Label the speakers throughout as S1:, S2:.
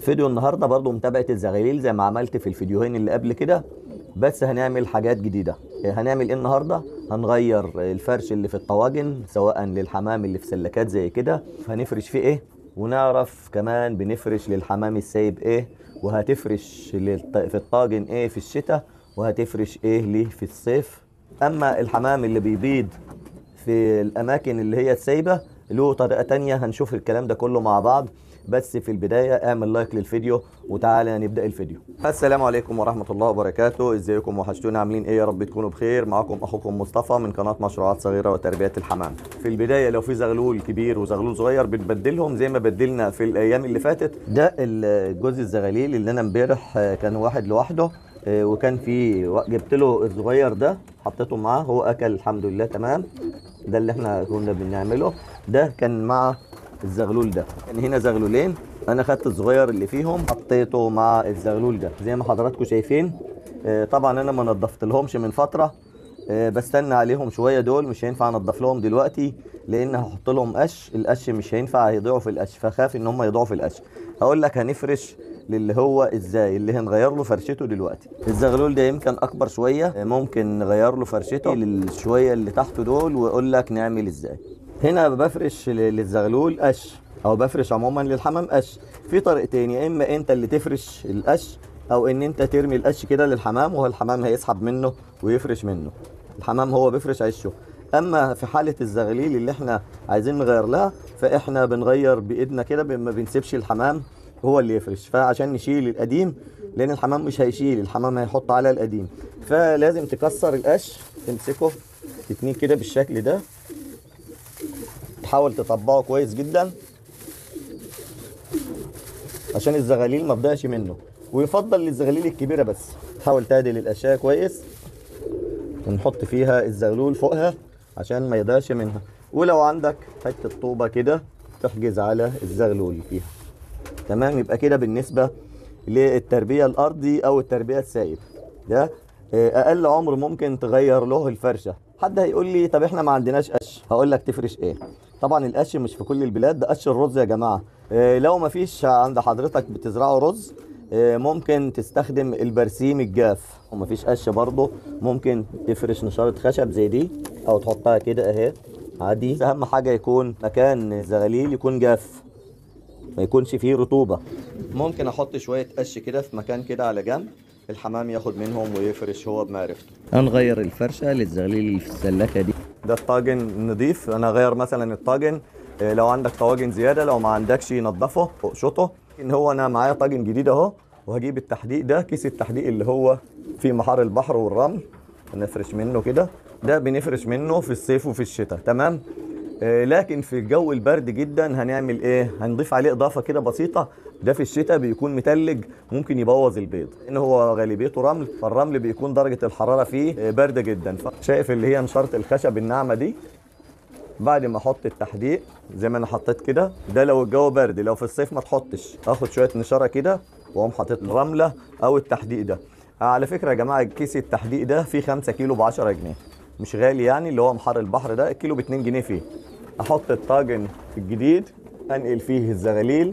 S1: فيديو النهارده برضو متابعه الزغاليل زي ما عملت في الفيديوهين اللي قبل كده بس هنعمل حاجات جديده هنعمل ايه النهارده هنغير الفرش اللي في الطواجن سواء للحمام اللي في سلكات زي كده هنفرش فيه ايه ونعرف كمان بنفرش للحمام السايب ايه وهتفرش للط- في الطاجن ايه في الشتاء وهتفرش ايه ليه في الصيف اما الحمام اللي بيبيض في الاماكن اللي هي السايبه له طريقه تانية هنشوف الكلام ده كله مع بعض بس في البدايه اعمل لايك للفيديو وتعالى نبدا الفيديو السلام عليكم ورحمه الله وبركاته ازيكم وحشتونا عاملين ايه يا رب تكونوا بخير معاكم اخوكم مصطفى من قناه مشروعات صغيره وتربيه الحمام في البدايه لو في زغلول كبير وزغلول صغير بنبدلهم زي ما بدلنا في الايام اللي فاتت ده الجوز الزغاليل اللي انا امبارح آه، كان واحد لوحده آه، وكان في جبت له الصغير ده حطيته معاه هو اكل الحمد لله تمام ده اللي احنا كنا بنعمله ده كان مع الزغلول ده كان هنا زغلولين انا خدت الصغير اللي فيهم حطيته مع الزغلول ده زي ما حضراتكم شايفين آه، طبعا انا ما نضفت لهمش من فتره آه، بستنى عليهم شويه دول مش هينفع انضف لهم دلوقتي لان هحط لهم قش القش مش هينفع هيضيعوا في القش فخاف ان هم يضيعوا في القش هقول لك هنفرش للي هو ازاي اللي هنغير له فرشته دلوقتي الزغلول ده يمكن اكبر شويه آه، ممكن نغير له فرشته للشويه اللي تحته دول واقول لك نعمل ازاي هنا بفرش ل- للزغلول قش او بفرش عموما للحمام قش في طريقتين يا اما انت اللي تفرش القش او ان انت ترمي القش كده للحمام وهو الحمام هيسحب منه ويفرش منه الحمام هو بيفرش عشه اما في حاله الزغاليل اللي احنا عايزين نغير لها فاحنا بنغير بايدنا كده ب- ما بنسيبش الحمام هو اللي يفرش فعشان نشيل القديم لان الحمام مش هيشيل الحمام هيحط على القديم فلازم تكسر القش تمسكه تتنيه كده بالشكل ده تحاول تطبقه كويس جدا عشان الزغاليل ما تضيعش منه ويفضل للزغاليل الكبيره بس تحاول تعدل الاشياء كويس ونحط فيها الزغلول فوقها عشان ما يضيعش منها ولو عندك حته طوبه كده تحجز على الزغلول فيها تمام يبقى كده بالنسبه للتربيه الارضي او التربيه السائب ده آه، اقل عمر ممكن تغير له الفرشه حد هيقول لي طب احنا ما عندناش قش هقول لك تفرش ايه طبعا القش مش في كل البلاد ده قش الرز يا جماعه آه، لو ما فيش عند حضرتك بتزرعه رز آه، ممكن تستخدم البرسيم الجاف وما فيش قش برضه ممكن تفرش نشاره خشب زي دي او تحطها كده اهي عادي اهم حاجه يكون مكان الزغاليل يكون جاف ما يكونش فيه رطوبة ممكن احط شوية قش كده في مكان كده على جنب الحمام ياخد منهم ويفرش هو بمعرفته هنغير الفرشة للزغليل اللي في السلاكة دي ده الطاجن نضيف انا اغير مثلا الطاجن إيه، لو عندك طواجن زيادة لو ما عندكش نضفه اقشطه ان هو انا معايا طاجن جديد اهو وهجيب التحديق ده كيس التحديق اللي هو في محار البحر والرمل نفرش منه كده ده بنفرش منه في الصيف وفي الشتاء تمام آه، لكن في الجو البرد جدا هنعمل ايه هنضيف عليه اضافه كده بسيطه ده في الشتاء بيكون متلج ممكن يبوظ البيض ان هو غالبيته رمل فالرمل بيكون درجه الحراره فيه آه، بارده جدا شايف اللي هي نشاره الخشب الناعمه دي بعد ما احط التحديق زي ما انا حطيت كده ده لو الجو برد لو في الصيف ما تحطش اخد شويه نشاره كده واقوم حاطط الرمله او التحديق ده على فكره يا جماعه كيس التحديق ده فيه 5 كيلو ب 10 جنيه مش غالي يعني اللي هو محار البحر ده الكيلو ب 2 جنيه فيه احط الطاجن الجديد انقل فيه الزغاليل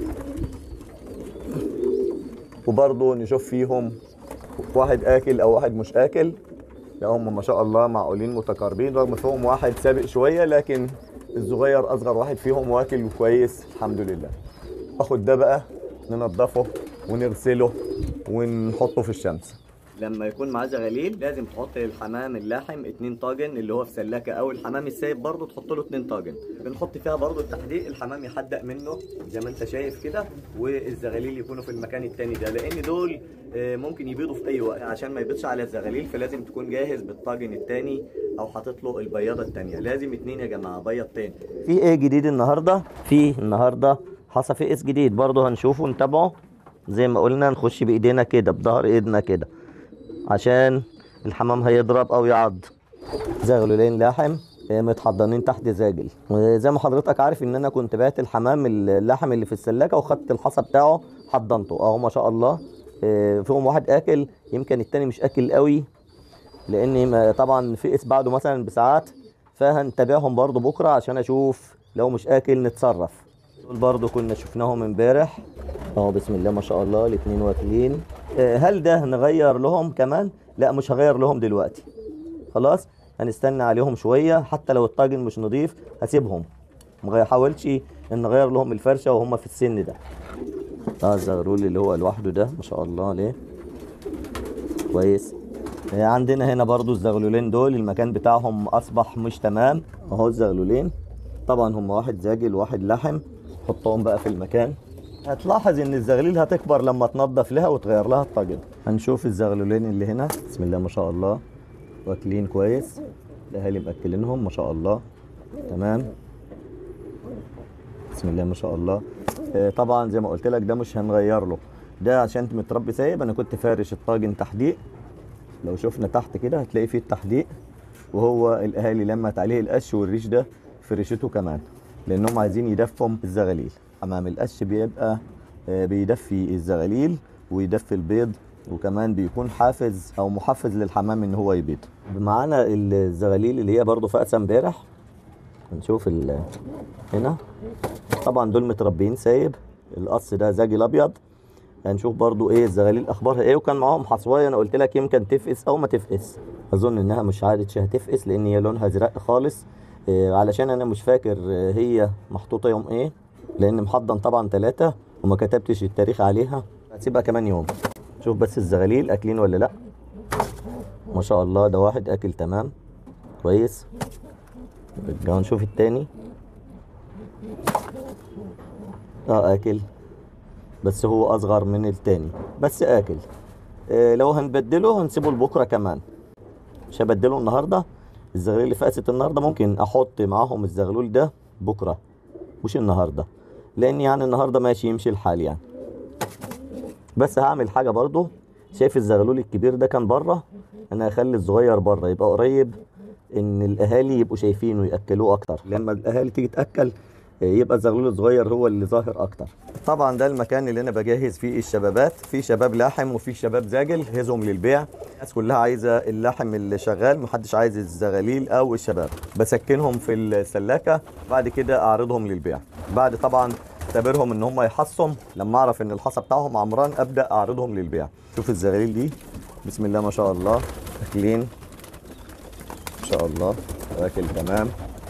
S1: وبرضه نشوف فيهم واحد اكل او واحد مش اكل لا هم ما شاء الله معقولين متقاربين رغم فيهم واحد سابق شويه لكن الصغير اصغر واحد فيهم واكل كويس الحمد لله اخد ده بقى ننضفه ونغسله ونحطه في الشمس لما يكون معاه زغاليل لازم تحط للحمام اللاحم اتنين طاجن اللي هو في سلاكه او الحمام السايب برضه تحط له اتنين طاجن بنحط فيها برضه التحديق الحمام يحدق منه زي ما انت شايف كده والزغاليل يكونوا في المكان التاني ده لان دول آه، ممكن يبيضوا في اي وقت عشان ما يبيضش على الزغاليل فلازم تكون جاهز بالطاجن التاني او حاطط له البياضه التانيه لازم اتنين يا جماعه بيض تاني في ايه جديد النهارده في النهارده حصل في اس جديد برضه هنشوفه نتابعه زي ما قلنا نخش بايدينا كده بظهر ايدنا كده عشان الحمام هيضرب او يعض زغلولين لاحم آه، متحضنين تحت زاجل وزي ما حضرتك عارف ان انا كنت بعت الحمام اللحم اللي في السلاكه وخدت الحصى بتاعه حضنته اهو ما شاء الله آه، فيهم واحد اكل يمكن التاني مش اكل قوي لان ما- طبعا فقس بعده مثلا بساعات فهنتابعهم برضو بكره عشان اشوف لو مش اكل نتصرف دول برضو كنا شفناهم امبارح اهو بسم الله ما شاء الله الاتنين واكلين آه، هل ده نغير لهم كمان لا مش هغير لهم دلوقتي خلاص هنستنى عليهم شويه حتى لو الطاجن مش نظيف هسيبهم ما حاولش ان نغير لهم الفرشه وهم في السن ده اه الزغلول اللي هو لوحده ده ما شاء الله عليه كويس آه، عندنا هنا برضو الزغلولين دول المكان بتاعهم اصبح مش تمام اهو الزغلولين طبعا هم واحد زاجل وواحد لحم حطهم بقى في المكان هتلاحظ ان الزغليل هتكبر لما تنضف لها وتغير لها الطاجن هنشوف الزغلولين اللي هنا بسم الله ما شاء الله واكلين كويس الاهالي مأكلينهم ما شاء الله تمام بسم الله ما شاء الله آه، طبعا زي ما قلت لك ده مش هنغير له ده عشان متربي سايب انا كنت فارش الطاجن تحديق لو شفنا تحت كده هتلاقي فيه التحديق وهو الاهالي لمت عليه القش والريش ده فرشته كمان لانهم عايزين يدفوا الزغاليل حمام القش بيبقى آه، بيدفي الزغاليل ويدفي البيض وكمان بيكون حافز او محفز للحمام ان هو يبيض معانا الزغاليل اللي هي برضو فاقسه امبارح هنشوف ال- هنا طبعا دول متربيين سايب القص ده زاجل ابيض هنشوف برضو ايه الزغاليل اخبارها ايه وكان معاهم حصوايه انا قلت لك يمكن تفقس او ما تفقس اظن انها مش عادتش هتفقس لان هي لونها ازرق خالص إيه علشان انا مش فاكر آه، هي محطوطه يوم ايه لان محضن طبعا ثلاثة وما كتبتش التاريخ عليها هسيبها كمان يوم شوف بس الزغاليل اكلين ولا لا ما شاء الله ده واحد اكل تمام كويس نرجع نشوف التاني اه اكل بس هو اصغر من التاني بس اكل إيه لو هنبدله هنسيبه لبكره كمان مش هبدله النهارده الزغلول اللي فقست النهارده ممكن احط معاهم الزغلول ده بكره مش النهارده لان يعني النهارده ماشي يمشي الحال يعني بس هعمل حاجه برضو شايف الزغلول الكبير ده كان بره انا هخلي الصغير بره يبقى قريب ان الاهالي يبقوا شايفينه وياكلوه اكتر لما الاهالي تيجي تاكل آه، يبقى الزغلول الصغير هو اللي ظاهر اكتر طبعا ده المكان اللي انا بجهز فيه الشبابات في شباب لاحم وفي شباب زاجل جهزهم للبيع الناس كلها عايزه اللحم اللي شغال محدش عايز الزغاليل او الشباب بسكنهم في السلاكه بعد كده اعرضهم للبيع بعد طبعا اعتبرهم ان هم يحصم لما اعرف ان الحصى بتاعهم عمران ابدا اعرضهم للبيع شوف الزغاليل دي بسم الله ما شاء الله اكلين ما شاء الله واكل تمام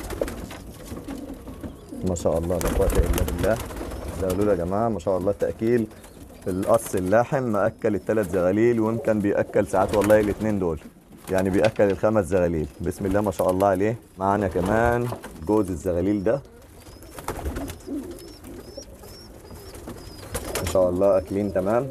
S1: ما شاء الله لا قوه الا بالله زغلول يا جماعه ما شاء الله تاكيل القص اللاحم مأكل الثلاث زغاليل ويمكن بيأكل ساعات والله الاثنين دول يعني بيأكل الخمس زغاليل بسم الله ما شاء الله عليه معانا كمان جوز الزغاليل ده ما شاء الله اكلين تمام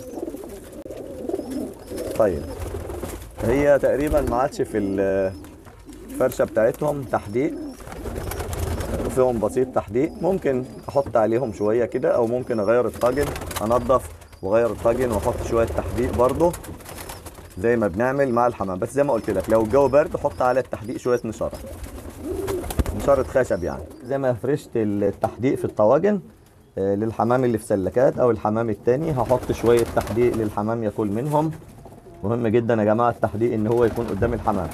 S1: طيب هي تقريبا ما عادش في ال- الفرشه بتاعتهم تحديق فيهم بسيط تحديق ممكن احط عليهم شويه كده او ممكن اغير الطاجن انضف واغير الطاجن واحط شويه تحديق برضه زي ما بنعمل مع الحمام بس زي ما قلت لك لو الجو برد حط على التحديق شويه نشاره نشاره خشب يعني زي ما فرشت التحديق في الطواجن آه، للحمام اللي في سلكات او الحمام التاني هحط شويه تحديق للحمام ياكل منهم مهم جدا يا جماعه التحديق ان هو يكون قدام الحمام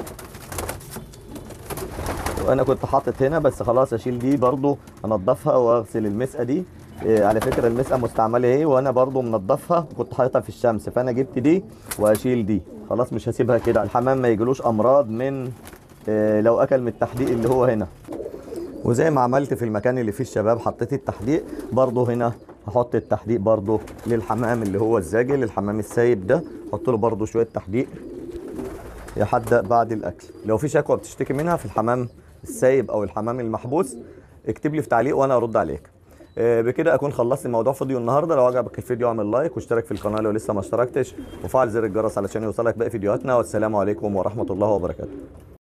S1: وانا كنت حاطط هنا بس خلاص اشيل دي برضو انضفها واغسل المسقه دي إيه على فكره المسقه مستعمله اهي وانا برضو منضفها وكنت حاططها في الشمس فانا جبت دي واشيل دي خلاص مش هسيبها كده الحمام ما يجيلوش امراض من إيه لو اكل من التحديق اللي هو هنا وزي ما عملت في المكان اللي فيه الشباب حطيت التحديق برضو هنا هحط التحديق برضو للحمام اللي هو الزاجل الحمام السايب ده احط له برضو شويه تحديق يحدق بعد الاكل لو في شكوى بتشتكي منها في الحمام السايب او الحمام المحبوس اكتب لي في تعليق وانا ارد عليك آه، بكده اكون خلصت الموضوع فيديو النهارده لو عجبك الفيديو اعمل لايك واشترك في القناه لو لسه ما اشتركتش وفعل زر الجرس علشان يوصلك باقي فيديوهاتنا والسلام عليكم ورحمه الله وبركاته